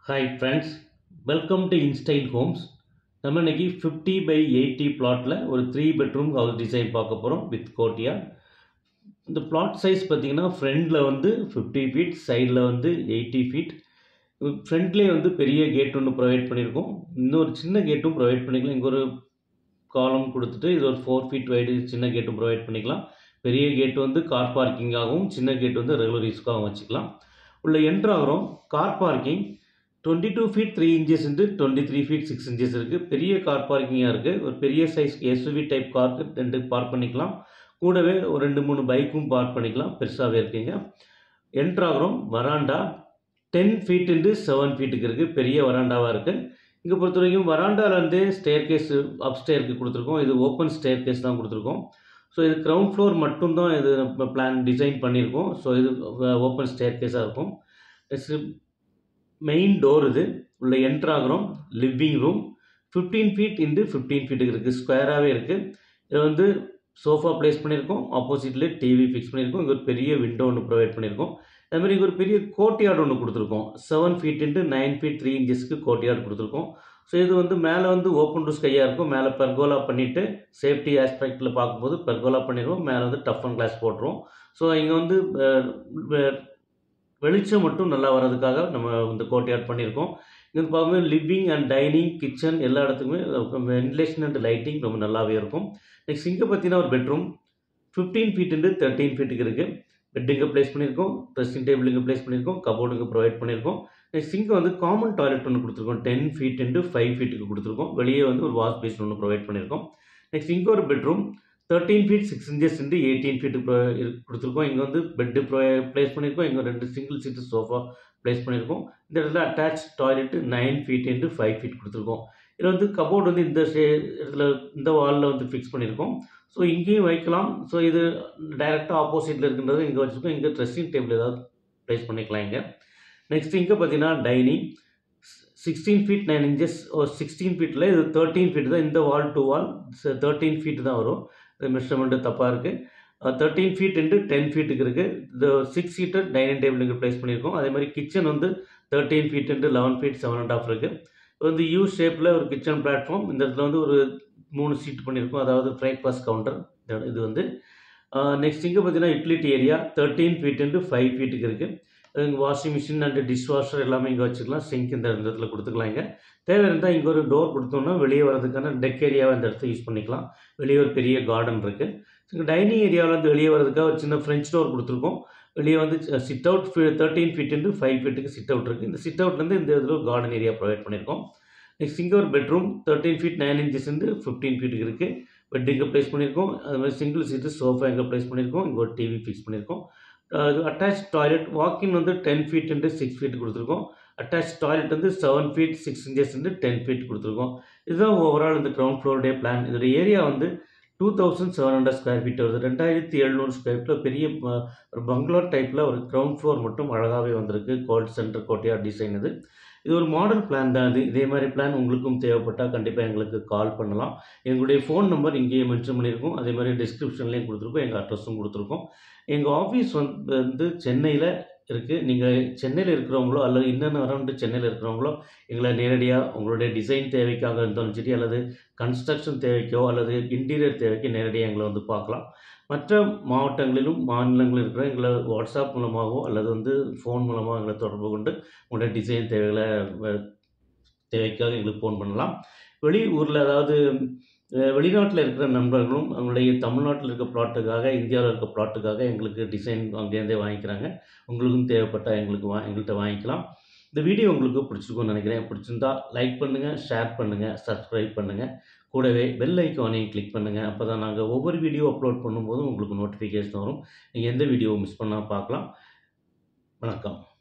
hi friends welcome to InStyle Homes நம்ம இன்னைக்கு fifty by eighty பிளாட்டில் ஒரு த்ரீ பெட்ரூம் ஹவுஸ் டிசைன் பார்க்க போகிறோம் வித் கோட்டியா இந்த பிளாட் சைஸ் பார்த்தீங்கன்னா ஃப்ரண்டில் வந்து ஃபிஃப்டி ஃபீட் சைடில் வந்து எயிட்டி ஃபீட் ஃப்ரண்ட்லேயே வந்து பெரிய கேட் ஒன்று ப்ரொவைட் பண்ணியிருக்கோம் இன்னொரு சின்ன கேட்டும் ப்ரொவைட் பண்ணிக்கலாம் இங்கே ஒரு காலம் கொடுத்துட்டு இது ஒரு ஃபோர் ஃபீட் வைடு சின்ன கேட்டும் ப்ரொவைட் பண்ணிக்கலாம் பெரிய கேட் வந்து கார் பார்க்கிங்காகவும் சின்ன கேட் வந்து ரெகுலர் யூஸ்க்காகவும் வச்சுக்கலாம் உள்ள என்ட்ராகிறோம் car parking twenty two feet three inches into twenty three feet six inches இருக்குது பெரிய கார் பார்க்கிங்காக இருக்குது ஒரு பெரிய சைஸ் எஸ்யூவி டைப் காருக்கு ரெண்டு பார்க் பண்ணிக்கலாம் கூடவே ஒரு ரெண்டு மூணு பைக்கும் பார்க் பண்ணிக்கலாம் பெருசாகவே இருக்குங்க என்ட்ராகிறோம் வராண்டா டென் ஃபீட் இன்ட்டு செவன் ஃபீட்டுக்கு இருக்குது பெரிய வராண்டாவாக இருக்குது இங்கே பொறுத்த வரைக்கும் வராண்டாலேருந்தே ஸ்டேர் கேஸ் அப் ஸ்டேருக்கு கொடுத்துருக்கோம் இது ஓப்பன் ஸ்டேர் கேஸ் தான் கொடுத்துருக்கோம் ஸோ இது கிரவுண்ட் ஃப்ளோர் மட்டும்தான் இது நம்ம பிளான் டிசைன் பண்ணியிருக்கோம் ஸோ இது ஓப்பன் ஸ்டேர் கேஸாக இருக்கும் மெயின் டோர் இது உள்ள என்ட்ராகிறோம் living room fifteen feet into fifteen ஃபீட்டுக்கு இருக்குது ஸ்கொயராகவே இருக்குது இது வந்து சோஃபா ப்ளேஸ் பண்ணியிருக்கோம் ஆப்போசிட்லேயே டிவி ஃபிக்ஸ் பண்ணியிருக்கோம் இங்கே ஒரு பெரிய விண்டோ ஒன்று ப்ரொவைட் பண்ணியிருக்கோம் அதுமாதிரி இங்கே ஒரு பெரிய கோட்டியார்டு ஒன்று கொடுத்துருக்கோம் seven feet into nine feet three இன்ச்சஸ்க்கு கோட்டியார்டு கொடுத்துருக்கோம் ஸோ இது வந்து மேலே வந்து ஓப்பன் டு ஸ்கையாக இருக்கும் மேலே பெர்கோலா பண்ணிவிட்டு சேஃப்டி ஆஸ்பெக்டில் பார்க்கும்போது பெர்கோலா பண்ணிடுவோம் மேலே வந்து டஃப் அண்ட் கிளாஸ் போட்டுருவோம் ஸோ இங்கே வந்து வெளிச்சம் மட்டும் நல்லா வர்றதுக்காக நம்ம இந்த கோட்டையாட் பண்ணியிருக்கோம் இங்கே வந்து பார்க்கும்போது லிவிங் அண்ட் டைனிங் கிச்சன் எல்லா இடத்துக்குமே வென்டிலேஷன் அண்ட் லைட்டிங் ரொம்ப நல்லாவே இருக்கும் நெக்ஸ்ட் இங்கே பார்த்தீங்கன்னா ஒரு பெட்ரூம் ஃபிஃப்டீன் ஃபீட்டு தேர்ட்டீன் ஃபீட்டுக்கு இருக்குது பெட் இங்கே ப்ளேஸ் பண்ணியிருக்கோம் ட்ரெஸ்ஸிங் டேபிள் இங்கே ப்ளேஸ் பண்ணியிருக்கோம் கபோர்டு இங்கே ப்ரொவைட் பண்ணியிருக்கோம் நெக்ஸ்ட் இங்கே வந்து காமன் டாய்லெட் ஒன்று கொடுத்துருக்கோம் டென் ஃபீட் இன்ட்டு ஃபைவ் ஃபீட்டுக்கு கொடுத்துருக்கோம் வெளியே வந்து ஒரு வாஷ் பேஷன் ஒன்று ப்ரொவைட் பண்ணியிருக்கோம் நெக்ஸ்ட் இங்கே ஒரு bedroom thirteen feet six inches into eighteen feet கொடுத்துருக்கோம் இங்கே வந்து பெட்டு ப்ரொ ப்ளேஸ் பண்ணியிருக்கோம் இங்கே ரெண்டு சிங்கிள் சீட்டு சோஃபா ப்ளேஸ் பண்ணியிருக்கோம் இந்த இடத்துல attach toilet nine feet into five feet கொடுத்துருக்கோம் இதில் வந்து கபோர்டு வந்து இந்த ஷே இடத்துல இந்த வாலில் வந்து ஃபிக்ஸ் பண்ணியிருக்கோம் ஸோ இங்கேயும் வைக்கலாம் ஸோ இது டைரெக்டாக ஆப்போசிட்டில் இருக்கின்றது இங்கே வச்சுருக்கோம் இங்கே ட்ரெஸ்ஸிங் டேபிள் ஏதாவது ப்ளேஸ் பண்ணிக்கலாம் இங்கே நெக்ஸ்ட் இங்கே பார்த்தீங்கன்னா dining sixteen feet nine inches ஒரு சிக்ஸ்டீன் ஃபீட்டில் இது தேர்ட்டீன் ஃபீட் தான் இந்த wall to wall thirteen feet தான் வரும் இது மெஷர்மெண்ட்டு தப்பாக இருக்குது தேர்ட்டீன் ஃபீட் இன்ட்டு டென் ஃபீட்டுக்கு இருக்குது இந்த சிக்ஸ் சீட்டர் டைனிங் டேபிள் இங்கே ப்ளேஸ் பண்ணியிருக்கோம் அதே மாதிரி கிச்சன் வந்து thirteen feet into eleven feet seven and half இருக்குது வந்து யூ ஷேப்பில் ஒரு கிச்சன் பிளாட்ஃபார்ம் இந்த இடத்துல வந்து ஒரு மூணு சீட் பண்ணியிருக்கோம் அதாவது பிரேக்ஃபாஸ்ட் கவுண்டர் இது வந்து நெக்ஸ்ட் இங்கே பார்த்தீங்கன்னா utility area thirteen feet into five ஃபீட்டுக்கு இருக்குது இங்கே washing machine and dishwasher எல்லாமே இங்கே வச்சுக்கலாம் சிங்க் இந்த இடத்துல கொடுத்துக்கலாம் இங்கே தேவை இருந்தால் இங்கே ஒரு டோர் கொடுத்தோம்னா வெளியே வரதுக்கான டெக் ஏரியாவை இந்த இடத்த யூஸ் பண்ணிக்கலாம் வெளியே ஒரு பெரிய கார்டன் இருக்குது இங்கே டைனிங் ஏரியாவிலேருந்து வெளியே வரதுக்காக ஒரு சின்ன ஃப்ரெஞ்ச் டோர் கொடுத்துருக்கோம் வெளியே வந்து sit out thirteen feet into five ஃபீட்டுக்கு சிட் அவுட் இருக்குது இந்த சிட் அவுட்லேருந்து இந்த இதில் கார்டன் ஏரியா ப்ரொவைட் பண்ணியிருக்கோம் நெக்ஸ்ட் இங்கே ஒரு bedroom thirteen feet nine inches இருந்து ஃபிஃப்டீன் ஃபீட்டுக்கு இருக்குது பெட் இங்கே ப்ளேஸ் பண்ணியிருக்கோம் அது மாதிரி சிங்கிள் சீட்டு சோஃபா இங்கே ப்ளேஸ் பண்ணியிருக்கோம் இங்கே ஒரு டிவி ஃபிக்ஸ் பண்ணியிருக்கோம் இது அட்டாச் டாய்லெட் வாக்கின் வந்து ten feet into six feet கொடுத்துருக்கோம் அட்டாச் டாய்லெட் வந்து seven feet six inches into ten feet கொடுத்துருக்கோம் இதுதான் ஓவரால் இந்த கிரவுண்ட் ஃப்ளோருடைய பிளான் இதோட ஏரியா வந்து two thousand seven hundred square feet வருது ரெண்டாயிரத்தி எழுநூறு ஸ்கொயர் ஃபீட்டில் பெரிய ஒரு பங்களோ டைப்பில் ஒரு கிரவுண்ட் ஃப்ளோர் மட்டும் அழகாகவே வந்திருக்கு கோல்ட் சென்டர் கோட்டையா டிசைன் இது இது ஒரு மாடல் பிளான் தான் இது இதே மாதிரி பிளான் உங்களுக்கும் தேவைப்பட்டால் கண்டிப்பாக எங்களுக்கு கால் பண்ணலாம் எங்களுடைய ஃபோன் நம்பர் இங்கேயே மென்ஷன் பண்ணியிருக்கோம் அதே மாதிரி டிஸ்கிரிப்ஷன்லேயும் கொடுத்துருக்கோம் எங்கள் அட்ரஸும் கொடுத்துருக்கோம் எங்கள் ஆஃபீஸ் வந்து வந்து சென்னையில் இருக்குது நீங்கள் சென்னையில் இருக்கிறவங்களோ அல்லது இன்னும் அரௌண்டு சென்னையில் இருக்கிறவங்களோ எங்களை நேரடியாக உங்களுடைய டிசைன் தேவைக்காக இருந்தாலும் சரி அல்லது கன்ஸ்ட்ரக்ஷன் தேவைக்கோ அல்லது இன்டீரியர் தேவைக்கு நேரடியாக எங்களை வந்து பார்க்கலாம் மற்ற மாவட்டங்களிலும் மாநிலங்களில் இருக்கிற எங்களை வாட்ஸ்அப் மூலமாகவோ அல்லது வந்து ஃபோன் மூலமாக எங்களை தொடர்பு கொண்டு உங்களுடைய டிசைன் தேவைகளை தேவைக்காக எங்களுக்கு ஃபோன் பண்ணலாம் வெளி ஊரில் அதாவது வெளிநாட்டில் இருக்கிற நண்பர்களும் அவங்களுடைய தமிழ்நாட்டில் இருக்க ப்ளாட்டுக்காக இந்தியாவில் இருக்க ப்ளாட்டுக்காக எங்களுக்கு டிசைன் அங்கேருந்தே வாங்கிக்கிறாங்க உங்களுக்கும் தேவைப்பட்டால் எங்களுக்கு வா எங்கள்கிட்ட வாங்கிக்கலாம் இந்த வீடியோ உங்களுக்கு பிடிச்சிருக்கும்னு நினைக்கிறேன் பிடிச்சிருந்தா லைக் பண்ணுங்கள் ஷேர் பண்ணுங்கள் சப்ஸ்கிரைப் பண்ணுங்கள் கூடவே பெல் ஐக்கானையும் கிளிக் பண்ணுங்கள் அப்போ தான் நாங்கள் ஒவ்வொரு வீடியோ அப்லோட் பண்ணும்போதும் உங்களுக்கு நோட்டிஃபிகேஷன் வரும் நீங்கள் எந்த வீடியோ மிஸ் பண்ணால் பார்க்கலாம் வணக்கம்